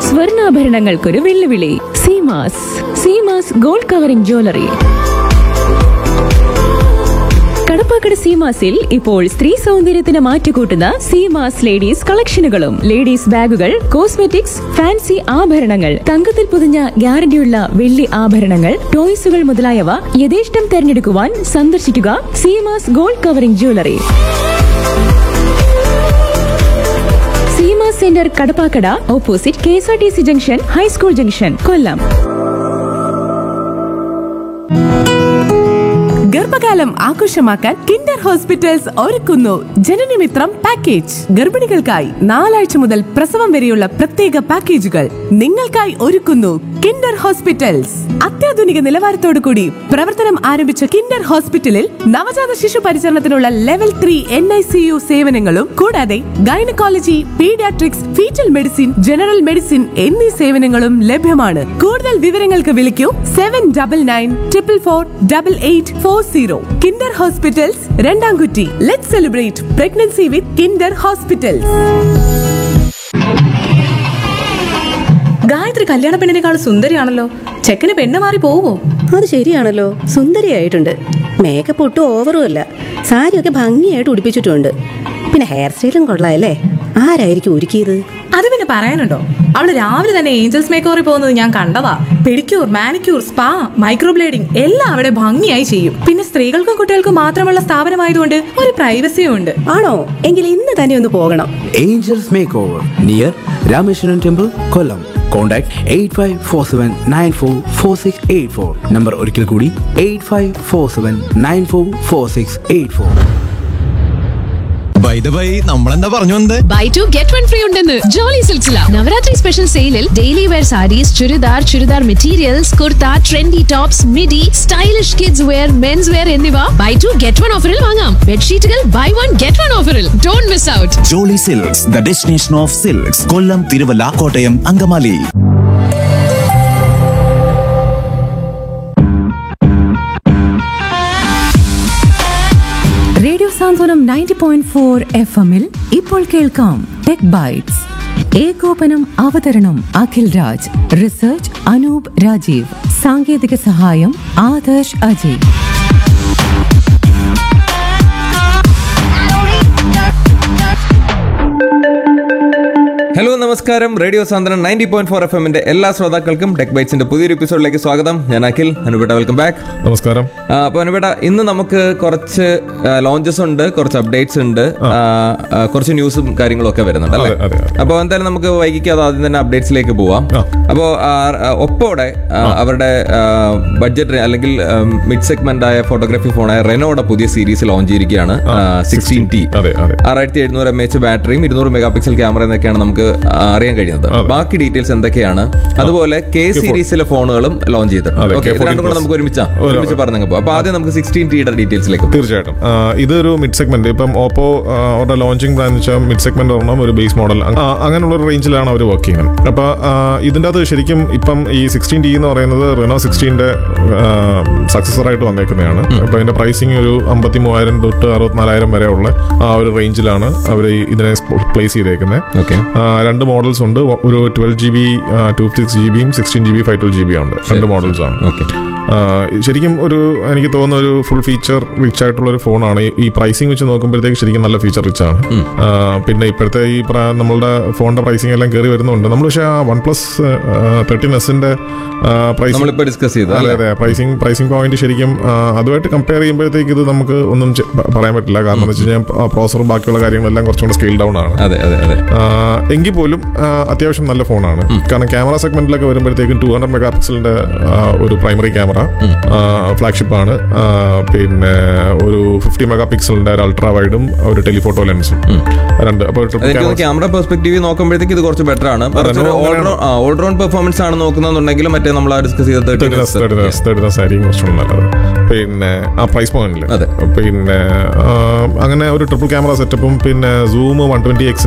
സ്വർണ്ണാഭരണങ്ങൾക്കൊരു വെല്ലുവിളി Seemas Seemas gold covering jewellery Kadappakada സീമാസിൽ ഇപ്പോൾ സ്ത്രീ സൗന്ദര്യത്തിന് മാറ്റുകൂട്ടുന്ന സീമാസ് ലേഡീസ് കളക്ഷനുകളും ലേഡീസ് ബാഗുകൾ കോസ്മെറ്റിക്സ് ഫാൻസി ആഭരണങ്ങൾ തങ്കത്തിൽ പൊതിഞ്ഞ ഗ്യാരണ്ടിയുള്ള വെള്ളി ആഭരണങ്ങൾ ടോയ്സുകൾ മുതലായവ യഥേഷ്ടം തെരഞ്ഞെടുക്കുവാൻ സന്ദർശിക്കുക Seemas gold covering jewellery Seema center Kadappakada opposite K S R T C junction high school junction Kollam ഗർഭകാലം ആഘോഷമാക്കാൻ കിൻഡർ ഹോസ്പിറ്റൽസ് ഒരുക്കുന്നു ജനനമിത്രം പാക്കേജ് ഗർഭിണികൾക്കായി നാലാഴ്ച മുതൽ പ്രസവം വരെയുള്ള പ്രത്യേക പാക്കേജുകൾ നിങ്ങൾക്കായി ഒരുക്കുന്നു കിൻഡർ ഹോസ്പിറ്റൽസ് അത്യാധുനിക നിലവാരത്തോടു കൂടി പ്രവർത്തനം ആരംഭിച്ച കിൻഡർ ഹോസ്പിറ്റലിൽ നവജാത ശിശു പരിചരണത്തിനുള്ള level three N I C U സേവനങ്ങളും കൂടാതെ gynaecology paediatrics foetal medicine general medicine എന്നീ സേവനങ്ങളും ലഭ്യമാണ് കൂടുതൽ വിവരങ്ങൾക്ക് വിളിക്കൂ seven double nine triple four double eight four zero Kinder hospitals Randamkutty let celebrate pregnancy with Kinder hospitals Gayathri കല്യാണ പെണ്ണിനേക്കാൾ സുന്ദരിയാണല്ലോ ചെക്കന് പെണ്ണ് മാറി പോവോ അത് ശരിയാണല്ലോ സുന്ദരിയായിട്ടുണ്ട് മേക്കപ്പ് ഒട്ടും ഓവറും അല്ല സാരിയൊക്കെ ഭംഗിയായിട്ട് ഉടുപ്പിച്ചിട്ടുണ്ട് പിന്നെ ഹെയർ സ്റ്റൈലും കൊള്ളാമല്ലേ ആരായിരിക്കും ഒരുക്കിയത് അത് പിന്നെ പറയാനുണ്ടോ അവള് രാവിലെ തന്നെ ഏഞ്ചൽസ് മേക്കോറിൽ പോകുന്നത് ഞാൻ കണ്ടതാ പെഡിക്യൂർ മാനിക്യൂർ സ്പാ മൈക്രോബ്ലേഡിംഗ് എല്ലാം അവിടെ ഭംഗിയായി ചെയ്യും പിന്നെ സ്ത്രീകൾക്കും കുട്ടികൾക്കും മാത്രമുള്ള സ്ഥാപനമായതുകൊണ്ട് ഒരു പ്രൈവസിയും ഉണ്ട് ആണോ എങ്കിൽ ഇന്ന് തന്നെ ഒന്ന് പോകണം Angels Makeover near Rameshwaran Temple, Kollam. Contact 8547944684. Number ഒരിക്കൽ കൂടി 8547944684. ബൈ ദ ബൈ നമ്മളെന്താ പറഞ്ഞു വന്നത് buy two get one free ഉണ്ടെന്ന് ജോളി സിൽസില നവരാത്രി സ്പെഷ്യൽ സെയിലിൽ daily wear sarees churidar churidar materials kurta trendy tops midi stylish kids wear men's wear എന്നിവ ബൈ ടു ഗെറ്റ് വൺ ഓഫറിൽ വാങ്ങാം ബെഡ്ഷീറ്റുകൾ ബൈ വൺ ഗെറ്റ് വൺ ഓഫറിൽ don't miss out Jolly silks the destination of silks Kollam Thiruvalla Kottayam Angamaly radio Santhwanam ninety point four F എമ്മിൽ ഇപ്പോൾ കേൾക്കാം tech bytes ഏകോപനം അവതരണം അഖിൽ രാജ് റിസർച്ച് അനൂപ് രാജീവ് സാങ്കേതിക സഹായം ആദർശ് അജയ് ഹലോ നമസ്കാരം radio Santhwanam ninety point four F എമ്മിന്റെ എല്ലാ ശ്രോതാക്കൾക്കും ടെക് ബൈറ്റ്സിന്റെ പുതിയൊരു എപ്പിസോഡിലേക്ക് സ്വാഗതം ഞാൻ അഖിൽ അനുപേട്ട വെൽക്കം ബാക്ക് നമസ്കാരം അപ്പോൾ അനുപേട്ട ഇന്ന് നമുക്ക് കുറച്ച് ലോഞ്ചസ് ഉണ്ട് കുറച്ച് അപ്ഡേറ്റ്സ് ഉണ്ട് ആ, ആ, കുറച്ച് ന്യൂസും കാര്യങ്ങളും ഒക്കെ വരുന്നുണ്ട് അല്ലേ അതെ, അതെ, അതെ. അപ്പോൾ എന്തായാലും നമുക്ക് വൈകിക്കാതെ ആദ്യം തന്നെ അപ്ഡേറ്റ്സിലേക്ക് പോവാം ആ. അപ്പോൾ ഒപ്പോടെ ആ, അവരുടെ ബഡ്ജറ്റ് അല്ലെങ്കിൽ മിഡ് സെഗ്മെന്റ് ആയ ഫോട്ടോഗ്രാഫി ഫോണായ റെനോയുടെ പുതിയ സീരീസ് ലോഞ്ച് ചെയ്തിരിക്കുകയാണ് സിക്സ്റ്റീൻ ടി അതെ അതെ ആറായിരത്തി എഴുന്നൂറ് എം എച്ച് ബാറ്ററിയും ഇരുന്നൂറ് മെഗാ പിക്സൽ ക്യാമറ എന്നൊക്കെയാണ് നമുക്ക് ആ, അറിയാൻ കഴിയുന്നത് അതെ. ബാക്കി ഡീറ്റെയിൽസ് എന്തൊക്കെയാണ് അതുപോലെ കെ സീരീസിലെ ഫോണുകളും ലോഞ്ച് ചെയ്തിട്ടുണ്ട് അതെ, ഓക്കെ ഇത് K14 രണ്ടും കൂടെ നമുക്ക് ഒരുമിച്ചാ ഒരു- ഒരുമിച്ച് പറഞ്ഞു പോകും അപ്പൊ ആദ്യം നമുക്ക് സിക്സ്റ്റീൻ ടിയുടെ ഡീറ്റെയിൽസിലേക്ക് തീർച്ചയായിട്ടും ആ, ഇതൊരു മിഡ് സെഗ്മെന്റ് ഇപ്പം ഓപ്പോ ആ, അവരുടെ ലോഞ്ചിങ് പ്ലാൻ എന്ന് വെച്ചാൽ മിഡ് സെഗ്മെന്റ് ഒരെണ്ണം ഒരു ബേസ് മോഡൽ അങ്ങനെയുള്ള ഒരു റേഞ്ചിലാണ് അവർ വർക്ക് ചെയ്യുന്നത് അപ്പോൾ ഇതിൻ്റെ അകത്ത് ശരിക്കും ഇപ്പം ഈ സിക്സ്റ്റീൻ ടി എന്ന് പറയുന്നത് റിനോ സിക്സ്റ്റീൻ്റെ സക്സസർ ആയിട്ട് വന്നേക്കുന്നതാണ് അപ്പോൾ അതിന്റെ പ്രൈസിങ് ഒരു അമ്പത്തി മൂവായിരം തൊട്ട് അറുപത്തിനാലായിരം വരെ ഉള്ള ആ ഒരു റേഞ്ചിലാണ് അവർ ഇതിനെ പ്ലേസ് ചെയ്തേക്കുന്നത് ഓക്കെ ആ, രണ്ട് മോഡൽസ് ഉണ്ട് ഒരു twelve G B two six G ബിയും sixteen G B five twelve G B ഉണ്ട് രണ്ട് മോഡൽസ് ആണ് ഓക്കെ ആ, ശരിക്കും ഒരു എനിക്ക് തോന്നുന്ന ഒരു ഫുൾ ഫീച്ചർ റിച്ച് ആയിട്ടുള്ള ഒരു ഫോണാണ് ഈ- ഈ പ്രൈസിങ് വെച്ച് നോക്കുമ്പോഴത്തേക്ക് ശരിക്കും നല്ല ഫീച്ചർ റിച്ച് ആണ് ആ, പിന്നെ ഇപ്പോഴത്തെ ഈ പ്ര- നമ്മളുടെ ഫോണിന്റെ പ്രൈസിങ് എല്ലാം കയറി വരുന്നുണ്ട് നമ്മൾ പക്ഷേ ആ വൺ പ്ലസ് തേർട്ടീൻ എസിന്റെ പ്രൈസിങ് നമ്മളിപ്പോ ഡിസ്കസ് ചെയ്തു അതെ അല്ലേ? അതെ പ്രൈസിങ് പ്രൈസിങ് പോയിന്റ് ശരിക്കും ആ, അതുമായിട്ട് കമ്പയർ ചെയ്യുമ്പോഴത്തേക്ക് ഇത് നമുക്ക് ഒന്നും ചെ- പ- പറയാൻ പറ്റില്ല കാരണം എന്ന് വെച്ച് കഴിഞ്ഞാൽ പ്രോസറും ബാക്കിയുള്ള കാര്യങ്ങളെല്ലാം കുറച്ചും കൂടെ സ്കെയിൽ ഡൗൺ ആണ് അതെ അതെ അതെ ആ, എങ്കിൽ പോലും ആ, അത്യാവശ്യം നല്ല ഫോണാണ് കാരണം ക്യാമറ സെഗ്മെന്റിലൊക്കെ വരുമ്പോഴത്തേക്കും ടു ഹൺഡ്രഡ് മെഗാ പിക്സലിന്റെ ഒരു പ്രൈമറി ക്യാമറ ഫ്ലാഗ്ഷിപ്പ് ആണ് ആ, പിന്നെ ഒരു ഫിഫ്റ്റി മെഗാ പിക്സലിന്റെ ഒരു അൾട്രാ വൈഡും ഒരു ടെലിഫോട്ടോ ലെൻസും രണ്ട് അപ്പോൾ ട്രിപ്പിൾ എനിക്ക് ക്യാമറ ക്യാമറ പെർസ്പെക്ടീവ് നോക്കുമ്പോഴത്തേക്ക് ഇത് കുറച്ച് ബെറ്റർ ആണ് no, അങ്ങനെയാണ്. ഓൾറൗണ്ട് പെർഫോമൻസ് ആണ് നോക്കുന്നുണ്ടെങ്കിൽ മറ്റേ നമ്മൾ ഡിസ്കസ് ചെയ്ത തേർട്ടി തേർട്ടി സാരിയും കുറച്ചുകൂടെ നല്ലത് പിന്നെ ആ പ്രൈസ് പോയിന്റിൽ അതെ. പിന്നെ ആ, അങ്ങനെ ഒരു ട്രിപ്പിൾ ക്യാമറ സെറ്റപ്പും പിന്നെ സൂം വൺ ട്വന്റി എക്സ്